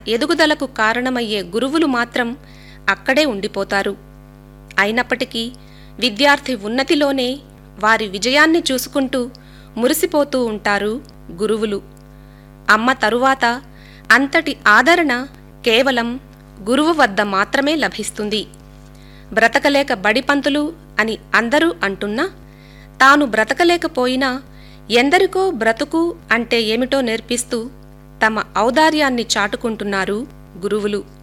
ఎదుగుదలకు కారణమయ్యే గురువులు మాత్రం అక్కడే ఉండిపోతారు అయినప్పటికీ విద్యార్థి ఉన్నతిలోనే వారి విజయాన్ని చూసుకుంటూ మురిసిపోతూ ఉంటారు గురువులు అమ్మ తరువాత అంతటి ఆదరణ కేవలం గురువు వద్ద మాత్రమే లభిస్తుంది బ్రతకలేక బడిపంతులు అని అందరూ అంటున్నా తాను బ్రతకలేకపోయినా ఎందరికో బ్రతుకు అంటే ఏమిటో నేర్పిస్తూ తమ ఔదార్యాన్ని చాటుకుంటున్నారు గురువులు